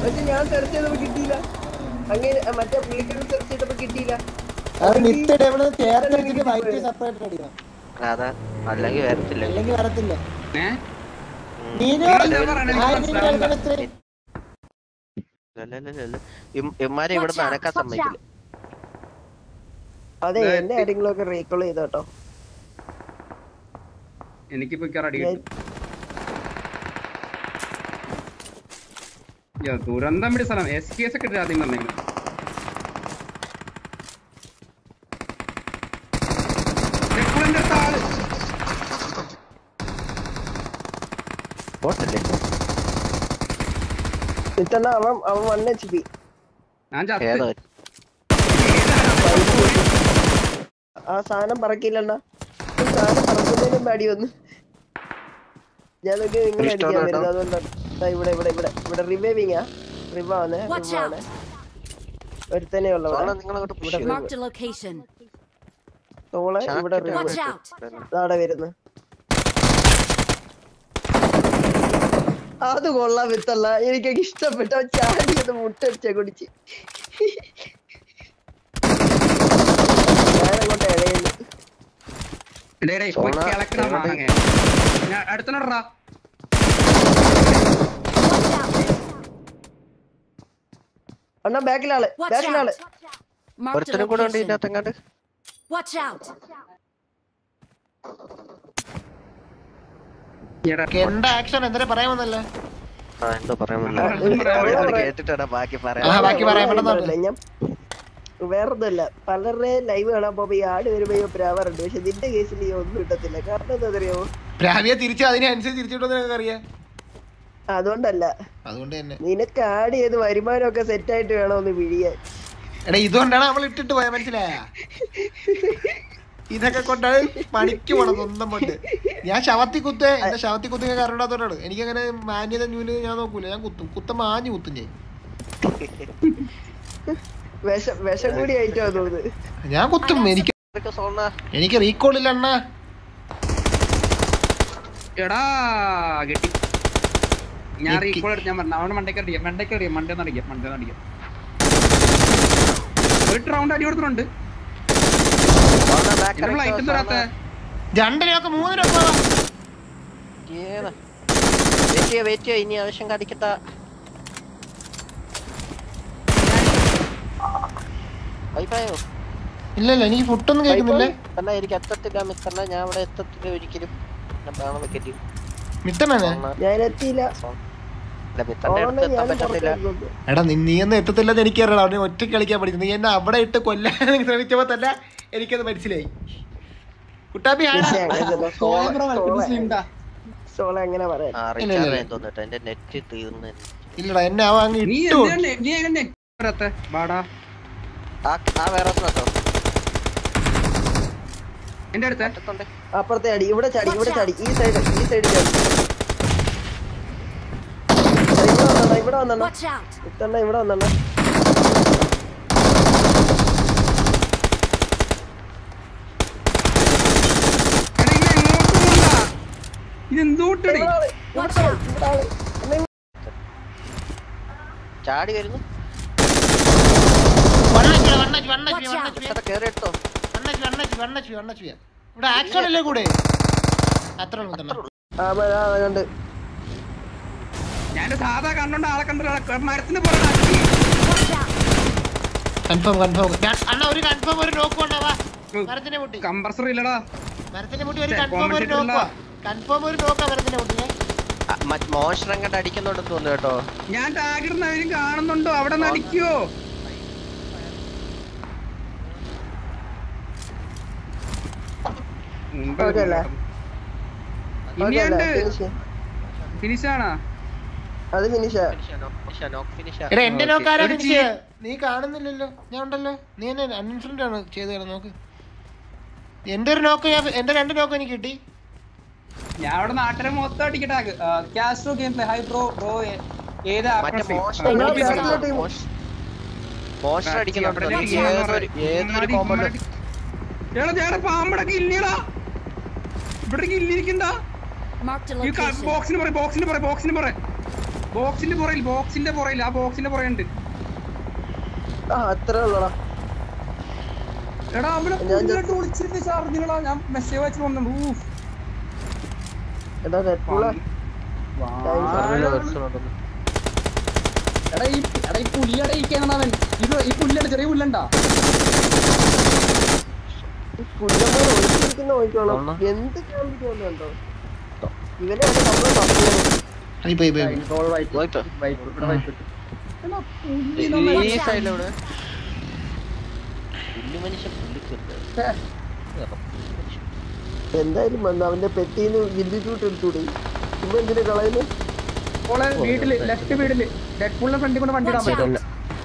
പക്ഷെ ഞാൻ സെർച്ച് ചെയ്തപ്പോ കിട്ടിയില്ല അങ്ങനെ അഹ് മറ്റേ പുള്ളിക്കാരൻ സെർച്ച് ചെയ്തപ്പോ കിട്ടിയില്ല അത് മിത്ത് ടേബിൾ ചേർത്ത് വെച്ചിട്ട് വൈറ്റ് സെപ്പറേറ്റ് അടിക്കണം അതാ അല്ലെങ്കിൽ വരത്തില്ല അല്ലെങ്കിൽ വരത്തില്ല ഏ നീനു എന്താ പറയണേ? എനിക്ക് ആയിരം മനസ്സിലാവുന്നില്ല. കേൾക്കണ അല്ലല്ലല്ല. ഇം- ഇമ്മാരെ ഇവിടെ നടക്കാൻ സമ്മതിക്കില്ല അതെ ഇത് എന്റെ കാര്യങ്ങളും ഒക്കെ റീകോൾ ചെയ്തോട്ടോ എനിക്കിപ്പോ ഇക്കാർ അടി കിട്ടും യ്യോ, ദുരന്തം പിടി സ്ഥലം എസ് കെ എസ് ഒക്കെ ഇട്ട് ആദ്യം പറഞ്ഞേക്കണം ചെക്കുളിന്റെ അടുത്ത ആള്. പോട്ടല്ലേ ഇത്തന്നെ അവൻ അവൻ വൺ എച്ച് പി ഞാൻ ചത്ത്. ഏതോ ആ സാധനം പറക്കില്ലണ്ട സാധനം പറക്കുന്നതിന് മുമ്പ് അടി വന്നു ഞാൻ നോക്കി നിങ്ങൾ ഇഷ്ടം അടിക്കാൻ ഉണ്ടോ? വരുന്നത് അതുകൊണ്ടാണ് ദാ ഇവിടെ ഇവിടെ ഇവിടെ ഇവിടെ റിവൈവിങ് ആ റിവ ആണ് Watch റിവ ആണ് ഒരുത്തനെ ഉള്ള സോള നിങ്ങളങ്ങോട്ട് push ചെയ്യ്. Marked a location. തോളെ ഇവിടെ ഷാക്കിട്ട് റിവ Watch out. ഇതാടെ വരുന്നു അത് കൊള്ളാൻ വിത്തല്ല എനിക്കൊക്കെ ഇഷ്ടപ്പെട്ട ചാടി അത് മുട്ടടിച്ച കുടിച്ച് ഞാനങ്ങോട്ട് ഇടയുന്നു ഡേയ് ഡേയ്, പോയി സോള, കിളക്കണ എവിടെ? മാങ്ങ. ഞാൻ അടുത്തനോടാ Watch out. അണ്ണാ ബാക്കിലാള് Watch ബാക്കിലാള് out. Marked a ഒരുത്തനും കൂടെ ഉണ്ട് location. ഇതിനകത്ത് എങ്ങാണ്ട് Watch out. എന്താ ആക്ഷൻ എന്താ പറയാൻ വന്നല്ലേ ആ എന്തോ പറയാൻ ആ, വന്നു ആ, കേട്ടിട്ടാ ബാക്കി ആ, പറയാം ബാക്കി പറയാൻ പെട്ടെന്ന് ഞാൻ വേറൊന്നുമല്ല പലരുടെ ലൈവ് കാണാൻ പോകുമ്പോ ഈ ആട് വരുമ്പോ ഈ പ്രാവാറുണ്ട് പക്ഷെ നിന്റെ കേസിൽ ഈ ഒന്നും കിട്ടത്തില്ല കാരണം എന്താ അറിയാമോ പ്രാവിയെ തിരിച്ച് അതിനനുസരിച്ച് തിരിച്ചിട്ടോന്ന് നിനക്ക് അറിയാം അതുകൊണ്ടല്ല അതുകൊണ്ട് തന്നെ നിനക്ക് ആഡ് ചെയ്ത് വരുമാനമൊക്കെ സെറ്റ് ആയിട്ട് വേണം ഒന്ന് പിഴിയാൻ എടാ ഇതുകൊണ്ടാണ് നമ്മൾ ഇട്ടിട്ട് പോയത് മനസ്സിലായ ഇതൊക്കെ കൊണ്ടാണ് പണിക്ക് പോണം സ്വന്തം കൊണ്ട് ഞാൻ ശവത്തി കുത്തേ എന്റെ ശവത്തി കുത്തുക കറണ്ടാത്തോടാണ് എനിക്കങ്ങനെ മാന്യത ന്യൂന് ഞാൻ നോക്കൂല ഞാൻ കുത്തും കുത്ത മാഞ്ഞു കുത്തും ഞാൻ വിഷം വിഷം കൂടി ആയിട്ടോ തോന്നുന്നത് ഞാൻ കുത്തും എനിക്ക് സോള എനിക്ക് റീകോൾ ഇല്ല അണ്ണാ എടാ കെട്ടി ഞാൻ എനിക്ക്- റീകോൾ എടുത്ത് ഞാൻ പറഞ്ഞു അവന് മണ്ടയ്ക്ക് അടിക്കാം മണ്ടയ്ക്ക് അടിക്കാം മണ്ടേന്ന് അടിക്കാം മണ്ടേന്ന് അടിക്കാം ഒരു റൗണ്ട് അടി കൊടുത്തിട്ടുണ്ട് സോള back എന്റെ ഫ്ലൈറ്റ് അടിച്ചോ, തരാത്ത സോള. രണ്ടിനൊക്കെ മൂന്നിനൊക്കെ ഏതാ? വെയിറ്റ് ചെയ്യാ വെയിറ്റ് ചെയ്യാ ഇനി ആവശ്യം കടിക്കത്ത വൈഫായോ ഇല്ല ഇല്ല എനിക്ക് ഫുഡൊന്നും കേൾക്കുന്നില്ലേ അല്ല എനിക്ക് എത്തത്തില്ല മിത്തല്ല ഞാൻ അവിടെ എത്തത്തില്ല ഒരിക്കലും ഞാൻ വേണം വെക്കറ്റി മിത്തണേ ഞാൻ എത്തിയില്ല അല്ല മിത്തന്റെ അടുത്ത് അതുകൊണ്ട് എത്താൻ ഞാൻ പറ്റത്തില്ല പുറത്തേക്ക് എടാ നീ നീ ഒന്നും എത്തത്തില്ലെന്ന് എനിക്കറിയാം അവനെ ഒറ്റ കളിക്കാൻ പഠിച്ചു നീ എന്നെ അവിടെ ഇട്ട് കൊല്ലാൻ ശ്രമിച്ചപ്പോ തന്നെ എനിക്കത് മനസ്സിലായി കുട്ടാപ്പി ആടാ. പക്ഷേ അങ്ങനെയല്ല. സോള- സോള- സോള എങ്ങനെ പറയാൻ ആ ഇല്ല, ഇല്ല. റീചാർജ് തോന്നിട്ട് എന്റെ നെറ്റ് തീർന്നു ഇല്ലടാ എന്നെ അവൻ അങ്ങ് നീ ഇട്ടു എന്തിനാ നീ എങ്ങനെ വരാത്തെ വാടാ ആ ആ വേറെ കേട്ടോ എന്റെ അടുത്ത് പറ്റത്തുണ്ട് അപ്പുറത്തെ അടി ഇവിടെ ചാടി ഇവിടെ ചാടി ഈ സൈഡ് ഈ സൈഡ് ചാടി ദാ ഇവിടെ വന്നണ്ണ ഇവിടെ വന്നണ്ണ Watch out. ഇത്തണ്ണ ഇവിടെ വന്നണ്ണ എടാ, ഇത് എങ്ങോട്ട് പോണ്ടാ? ഇത് എന്തോട്ടടി ഇവിടെ ആള്, Watch out. ഇവിടെ ആള്. അണ്ണാ, ഇവിടെ- ചാടി വരുന്നു വണ്ണച്ച് വണ്ണച്ച് വണ്ണച്ച് Watch out. വണ്ണച്ച് എത്ര കേറി എടുത്തോ വണ്ണച്ച് വണ്ണച്ച് വണ്ണച്ച് വണ്ണച്ച് ഇവിടെ ആക്ഷൻ അല്ലേ കൂടെ അത്ര ഉള്ളൂ തന്നെ ആ മഴ ആ, കണ്ട് ഞാൻ സാധാ കണ്ടോണ്ട് ആളെ കണ്ടു മരത്തിന് പുറകെ Watch out. കൺഫേം കൺഫേം അണ്ണ ഒരു കൺഫേം ഒരു നോക്ക് കൊണ്ടാവാ മരത്തിന്റെ മുട്ടി കംപ്രസർ ഇല്ലടാ മരത്തിന്റെ മുട്ടി ഒരു ഛെ, കൺഫേം ഒരു comment ഇട്ടില്ല. നോക്കുവാ കൺഫേം ഒരു നോക്കാ മരത്തിന്റെ മുട്ടിനെ മോശം കണ്ട് അടിക്കുന്നുണ്ടെന്ന് തോന്നുന്നു കേട്ടോ ഞാൻ ടാഗിടുന്നവരും കാണുന്നുണ്ടോ അവിടെ നടിക്കോ ഓക്കെ അല്ലേ ഓക്കെ അല്ലേ ഇനിയുണ്ട് ഫിനിഷ് ഫിനിഷ് ആണോ അത് ഫിനിഷാ ഫിനിഷാ നോക്ക് ഫിനിഷാ എടാ എന്റെ Okay. നോക്കാരാ ഒരു ഫിനിഷ് നീ കാണുന്നില്ലല്ലോ ഞാൻ ഉണ്ടല്ലോ നീ എന്നെ അൺഇൻഫ്ലുവൻഡ് ആണ് ചെയ്ത് തരാം നോക്ക് എന്റെ ഒരു നോക്ക് ഞാൻ എന്റെ രണ്ട് നോക്ക് എനിക്ക് കിട്ടി ഞാൻ അവിടെ നാട്ടിലെ മൊത്തം അടിക്കട്ടെ Castro game play high bro bro ഏത് മറ്റേ മോശം എങ്ങനെ അടിക്കുന്നുണ്ടോ? ബാക്കിലെ team? മോശം- മോശം അടിക്കുന്നുണ്ടോ അവിടെ എനിക്ക് ഇരിക്കുന്ന ഏതൊരു ഏതൊരു കോമ്പൗണ്ട് എടാ ചേട്ടാ പാമ്പടക്ക് ഇല്ലടാ ഇവിടെ ഇല്ലിരിക്കണ്ട Marked a ഈ location. ബോക്സിന് പറ ബോക്സിന് പറ ബോക്സിന് പറ ബോക്സിന്റെ പുറയിൽ ബോക്സിന്റെ പുറയിൽ ആ ബോക്സിന്റെ പുറയുണ്ട് ആ അത്ര ഉള്ളടാ എടാ അവിടെ ഞാൻ പുല്ലിട്ട് വിളിച്ചിട്ട് ചാർജിനടാ ഞാൻ മെസ്സേജ് വെച്ച് വന്നു ഊഫ് എടാ റെഡ്ബുള്ള എടാ ഈ എടാ ഈ പുല്ലട ഇരിക്കാനാണ് അവൻ ഇത് ഈ പുല്ലട ചെറിയ പുല്ലണ്ടാ കുഞ്ഞമ്മ ഒളിച്ചിരിക്കുന്ന നോക്കിക്കോളാം കൊള്ളാം. എന്ത് കാണിക്കുന്നുണ്ടോ ഇവനെ അത് നമ്മള് തപ്പിയത്. ഈ പോയി പോയി പോയിട്ടോ ഈ സൈഡിലെവിടെ പുല്ല് മനുഷ്യൻ പുള്ളിക്കരുത് എന്തായാലും വന്ന് അവന്റെ പെട്ടിന്ന് വില്ലിട്ടൂട്ട് എടുത്തൂടെ ഇപ്പൊ എന്തിനാ കളയുന്നു ഓളെ വീട്ടില് ലെഫ്റ്റ് വീട്ടില് ഡെഡ് പുള്ളിന്റെ ഫ്രണ്ടിൽ കൂടെ വണ്ടി ഇടാൻ പറ്റും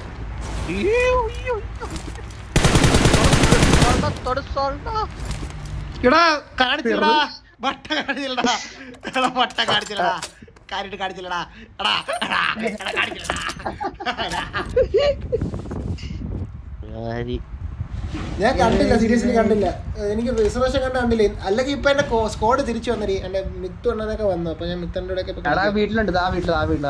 എടാ കാണിച്ചില്ലടാ വട്ട കാണിച്ചില്ലടാ എടാ വട്ട കാണിച്ചില്ലടാ കാര്യമായിട്ട് കാണിച്ചില്ലടാ എടാ എടാ എടാ കാണിച്ചില്ലടാ എടാ. ആരി ഞാൻ കണ്ടില്ല സീരിയസ്ലി കണ്ടില്ല എനിക്ക് റിസർവേഷൻ കണ്ട് കണ്ടില്ല അല്ലെങ്കിൽ ഇപ്പൊ എന്റെ സ്കോഡ് തിരിച്ചു വന്നടി എന്റെ മിത്ത് എണ്ണനൊക്കെ വന്നു അപ്പൊ ഞാൻ മിത്തന്റെ കൂടെ ഒക്കെ ഇപ്പൊ എടാ കളിക്കാം. വീട്ടിലുണ്ട് ആ വീട്ടിൽ ആ വീട്ടിൽ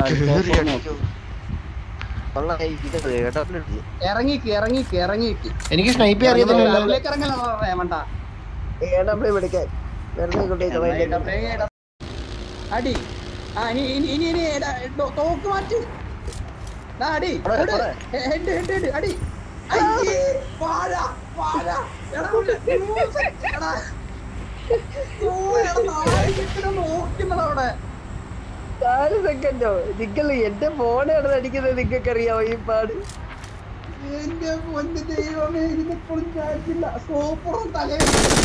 ഇറങ്ങിക്ക് ഇറങ്ങിക്ക് ഇറങ്ങിക്ക് എനിക്ക് സ്നൈപ്പ് അറിയത്തില്ലല്ലോ അതിലേക്ക് ഇറങ്ങല വേണ്ട ഏടാ പോയി വിളിക്കാൻ വെറുതെ ഇങ്ങോട്ടേക്ക് വൈകിട്ട് അടി ആ ഇനി ഇനി ഇനി ഇനി എടാ, ഡോ- തോക്ക് മാറ്റ് ദാ അടി അവിടെ, എട്. അവിടെ. ഹെ- ഹെഡ് ഹെഡ് ഹെഡ് അടി അയ്യേ, വാഴ വാഴ എടാ ഇവിടെ ന്യൂസ്, എടാ. ഓ, എടാ, നാല് സെക്കൻഡ് നോക്കുന്നതാ അവിടെ നാല് സെക്കൻഡോ നിങ്ങൾ എന്റെ ഫോണാണ് അടിക്കുന്നത് നിങ്ങൾക്ക് അറിയാമോ ഈ പാട് എന്റെ പൊന്നു ദൈവമേ ഇതിനെപ്പോഴും ചാറ്റില്ല സൂപ്പറും തലേ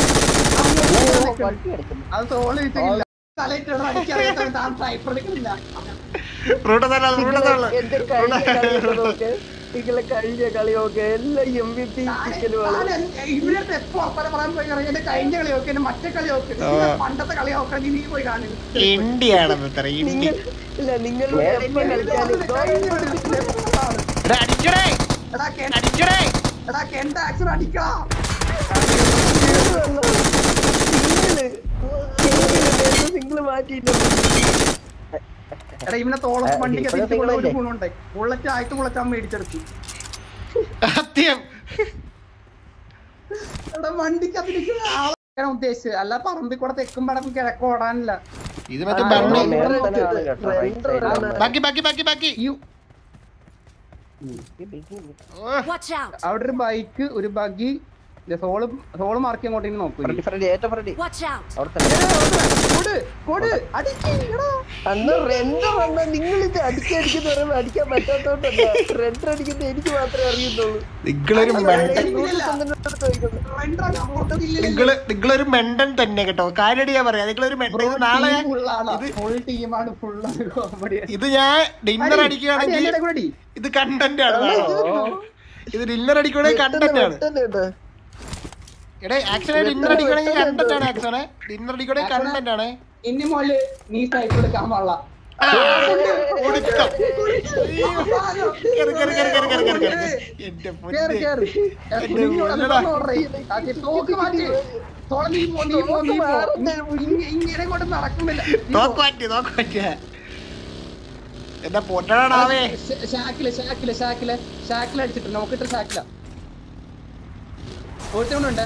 അത് തോളി വെച്ചില്ല തലയിട്ടാണ് അടിക്കാറിയാത്ത താൻ സൈപ്പർ എടുക്കുന്നില്ല റൂട്ട് തന്നെ റൂട്ട് തന്നെ എന്റെ കഴിഞ്ഞ കളി നോക്ക് നിങ്ങളെ കഴിഞ്ഞ കളി നോക്ക് എല്ലാം എം വി പി ചിക്കനുമാണ് ഇവിടെ എപ്പോ വർത്താനം പറയാൻ പോയി കഴിഞ്ഞാൽ എന്റെ കഴിഞ്ഞ കളി നോക്കി എന്റെ മറ്റേ കളി നോക്കി ആ. പണ്ടത്തെ കളി നോക്കാൻ നീ നീ പോയി കാണുന്നു ഇന്ത്യയാണ് ഇത്ര ഇന്ത്യ നിങ്ങൾ ഇല്ല നിങ്ങൾ എപ്പോ കളിച്ചാലും എടാ അടിക്കടേ എടാ കെ- അടിക്കടേ എടാ കെണ്ട ആക്ഷൻ അടിക്കണം സിംഗിള് മാറ്റിയില്ല എടാ ഇവനെ തോളം ആ, വണ്ടിക്ക് ഇപ്പഴേ തിരിച്ചു കൊണ്ടുപോയി ഒരു single ഗുണമുണ്ടായി ബുള്ളറ്റ് ആയിട്ട് ബുള്ളറ്റ് മേടിച്ചെടുത്തു സത്യം എടാ വണ്ടിക്ക് അതിലേക്ക് ആളെ ഉദ്ദേശിച്ചത് അല്ല പറമ്പിൽ കൂടെ തെക്കും പടക്കും കിഴക്കും ഓടാനില്ല ഇത് മറ്റേ ആ, ബണ്ണി ഇവിടെ ബാക്കി ബാക്കി ബാക്കി ബാക്കി ഈ ഓ, Watch out! അവിടെ ഒരു ബൈക്ക് ഒരു ബഗ്ഗി സോള് സോള് മാർക്ക് അങ്ങോട്ടേക്ക് നോക്കൂ ഫ്രണ്ടി ഫ്രണ്ടി ഏറ്റവും ഫ്രണ്ടി Watch out! അവിടെ തന്നെ കൊട് കൊട് അടിക്ക് എടാ. അന്ന് റെൻഡർ വന്ന നിങ്ങൾ ഇത് അടിക്കടിക്കുന്ന പറയുമ്പോ അടിക്കാൻ പറ്റാത്തോണ്ടല്ല റെൻഡർ അടിക്കുന്നത് എനിക്ക് മാത്രമേ അറിയുന്നുള്ളൂ നിങ്ങളൊരു മെണ്ടൻ Render ആണ് അങ്ങോട്ട് ഇല്ല. നിങ്ങള് നിങ്ങളൊരു മെണ്ടൻ തന്നെ കേട്ടോ കാര്യമായിട്ട് ഞാൻ പറയാം നിങ്ങളൊരു മെണ്ടൻ ഇത് നാളെ Team full ആണ്. Full team ആണ് full ആണ് comedy. ഇത് ഞാൻ ഡിന്നർ അടി, അടിക്കുകയാണെങ്കിൽ അടി, അടി, അടി. ഇത് കണ്ടന്റ് ആണ് ഇത് ഡിന്നർ അടിക്കുകയാണെങ്കിൽ കണ്ടന്റ് ആണ് എടേ ആക്ച്വലി ഡിന്നർ അടിക്കുകയാണെങ്കിൽ കണ്ടന്റ് ആണ് ആക്ച്വലെ ഡിന്നർ അടിക്കുകയാണെങ്കിൽ കണ്ടന്റ് ആണ് ഇനി മോല് നീ സൈക്കിൾ എടുക്കാൻ പാടില്ല ആ, ഒടുക്കം. കേറ്, കേറ്, കേറ്, കേറ്, കേറ്, കേറ്, കേറ്. എന്റെ കേറ്, പൊന്നേ. കേറ്. എന്റെ കുഞ്ഞോടെ ഉള്ളടാ. ഒന്ന് order ചെയ്യ്. ആക്കി തോക്ക് മാറ്റി. തോള നീ പോ, നീ പോ, നീ പോ. ഇങ്ങ- ഇങ്ങനെ കൊണ്ട് നടക്കുന്നില്ല നീ പോ. നോക്ക് മാറ്റി നോക്ക് മാറ്റിയ എന്താ പൊട്ടണാവേ ഷ- ഷാക്കില് ഷാക്കില് ഷാക്കില് ഷാക്കില് അടിച്ചിട്ട് നോക്കിട്ട് ഷാക്കില ഒരുത്തവണുണ്ട്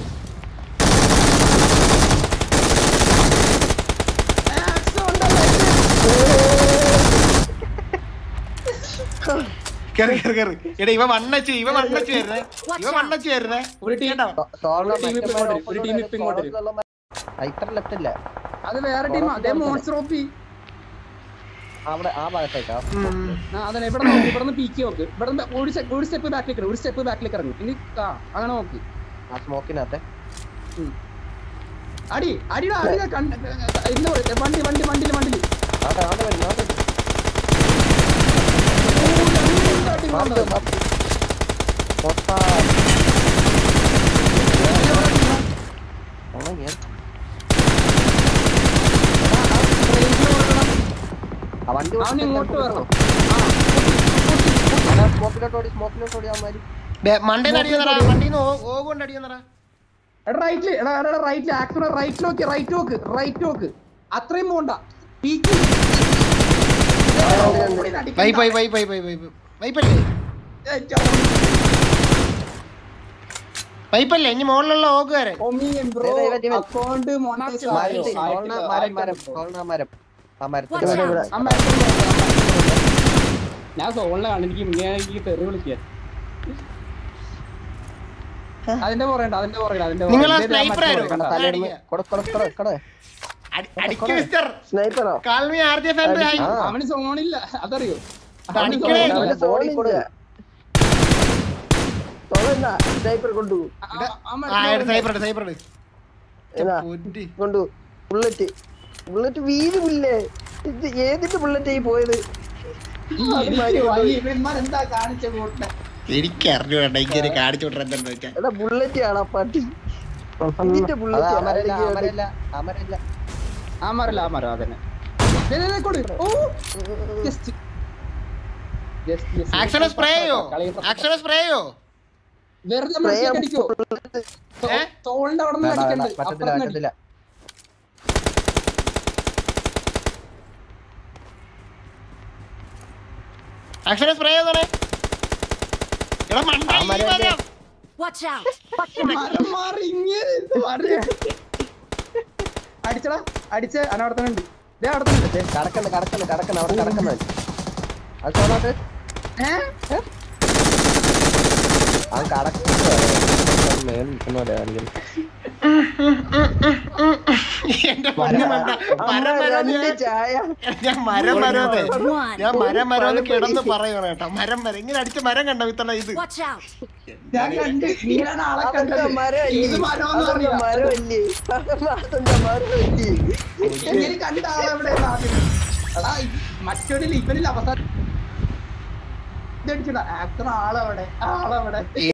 കേറി കേറി കേറി എടാ ഇവ വണ്ണച്ചു ഇവ വണ്ണച്ചു വരുന്നേ ഇവ വണ്ണച്ചു വരുന്നേ ഒരു ടീം കേട്ടോ ഒരു team ഇപ്പൊ ഇങ്ങോട്ട് വരും. ഒരു team ഇപ്പൊ ഇങ്ങോട്ട് വരും. ഇത്ര ലെഫ്റ്റ് ഇല്ല അത് വേറെ ടീം അതേ മോൺസ്റ്റർ ഓപ്പി അവിടെ ആ ഭാഗത്തേക്കാ ഉം. ആ അതന്നെ ഇവിടെ നോക്ക് ഇവിടെ നിന്ന് പീക്കി നോക്ക് ഇവിടെ നിന്ന് ഒരു സ്റ്റെപ്പ് ഒരു സ്റ്റെപ്പ് ബാക്കിലേക്ക് ഇറങ്ങും ഒരു സ്റ്റെപ്പ് ബാക്കിലേക്ക് ഇറങ്ങും ഇനി ആ അങ്ങനെ നോക്ക് ആ സ്മോക്കിനകത്തെ ഉം. അടി അടിടാ അടിടാ കണ്ട ഇന്ന് വണ്ടി വണ്ടി വണ്ടിയിൽ വണ്ടിയിൽ അവിടെ അവിടെ വരുന്നു അവിടെ വരുന്നു. Mark, mark. പൊട്ടാ. ഉണങ്ങിയ. ആ വണ്ടി അവൻ ഇങ്ങോട്ട് വരണം സ്മോക്കിലോട്ട് ഓടി സ്മോക്കിലോട്ട് ഓടി അവന്മാര് ദേ, മണ്ടേന്ന് അടിക്കുന്നറാ വണ്ടിന്ന് ഓകൊണ്ട് അടിക്കുന്നറാ എടാ റൈറ്റില് എടാ എടാ റൈറ്റില് ആക്ഷൻ റൈറ്റ് നോക്കി റൈറ്റ് നോക്ക് റൈറ്റ് നോക്ക് അത്രയും പോണ്ട peek wipe wipe wipe wipe wipe വൈപ്പല്ലേ വൈപ്പല്ലേ ഇനി മുകളിലുള്ള ഓക്കുകാരൻ ഒമിയൻ ബ്രോ ദേ, ദേ, ദേ, അക്കൗണ്ട് മോണിറ്റൈസ് ആയോ മരത്തിൽ കോളണ മരം മരം ആയിട്ടുണ്ട് കോളണ മരം ആ മരത്തിൽ Watch ഇവിടെ out. ആ മരത്തിൽ നോക്ക്, ആ മരത്തിൽ നോക്ക്. ഞാൻ സോളിലാണ് എനിക്ക് ഇങ്ങനെ എനിക്ക് തെറി വിളിക്കാൻ അതിന്റെ പുറകെ അതിന്റെ പുറകെ അതിന്റെ പുറകെ. നിങ്ങളാ ദേ, ദേ, ആ sniper മറ്റേ ആയിരുന്നു. പുറകെ, കണ്ടോ? തലയിടുമ്പോ കൊട കൊട കൊട കൊട അടിക്ക് മിസ്റ്റർ സ്നൈപ്പറോ call me R J fan hi ആ. അവന് സോണില്ല അതറിയോ ഇത് അവന് അടിക്കണേ. സോണില്ല. അവന്റെ ബോഡി ഫോണിൽ തൊളന്നാ സ്നൈപ്പർ കൊണ്ടു ആ, ആ, ആ ആ മരത്തിൽ സൈബർ ഉണ്ട് സൈബർ ഉണ്ട് ഏതാ? പൊന്നി. കൊണ്ടു ബുള്ളറ്റ് ബുള്ളറ്റ് വീഴുമില്ലേ ഇത് ഏതിന്റെ ബുള്ളറ്റ് ഈ പോയത് ഈ എനിക്ക് വയ്യ, ഇവന്മാരെന്താ കാണിച്ച കൂട്ടിനെ എനിക്ക് അറിഞ്ഞൂടാ ഇങ്ങനെ കാണിച്ചു വിട്രാൻ എന്താ വെച്ചാ എടാ ബുള്ളറ്റ് ആണ് ആ പട്ടി ഇതിന്റെ ബുള്ളറ്റ് അമരല്ല അമരല്ല ആ മരല്ല ആ മരം അതന്നെ ദേ, ദേ, ദേ, കൊടു. ഓ ജസ്റ്റ് ജസ്റ്റ് ജസ്റ്റ് ആക്ഷനെ സ്പ്രേ ചെയ്യോ കളി ആക്ഷനെ സ്പ്രേ ചെയ്യോ വെറുതെ നമ്മൾ അടിക്കോ ഏ? തോളിന്റെ അവിടെ നിന്ന് അടിക്കണ്ട് പറ്റത്തില്ല അപ്പുറത്ത് നിന്ന് പറ്റത്തില്ല ആക്ഷനെ സ്പ്രേ ചെയ്തോണേ എടാ മണ്ട ആ ഈ മരം മരം. Watch out! മരം മാറി ഇങ്ങനെ ഇരുന്ന് മരം. അടിച്ചടാ അടിച്ച അനവർത്തനുണ്ട് ദേ അവിടെ തന്നെ ഉണ്ട്. കടക്കണ്ട കടക്കണ്ട കടക്കണ്ട അവിടെ കടക്കുന്നവൻ അത് സോണോട്ട് ഏ? ആ കടക്കുന്ന മേളിൽ നിൽക്കുന്ന പോലെ കാണിക്കുന്നു എന്റെ പൊന്നു മണ്ട മരം മരം രണ്ട് ചായ ഞാൻ മരം മരമേ One. ഞാൻ മരം മരം എന്ന് കിടന്ന് പറയണം കേട്ടോ മരം മരം ഇങ്ങനെ അടിച്ച മരം കണ്ട വിത്തല്ല ഇത് Watch out! ഞാൻ കണ്ട് ഇങ്ങനെയാണ് ആളെ അതെന്താ കണ്ടത് മരമല്ലേ ഇത് മരമെന്ന് അതെന്താ അറിയാം മരമല്ലേ അതെന്താ മരമല്ലേ ഇങ്ങനെ കണ്ട ആളെവിടെ ആദ്യം എടാ ഈ മറ്റൊരു ഇവനിൽ അവസാനം ഇതടിച്ചടാ ആക്ടർ ആളെവിടെ ആളെവിടെ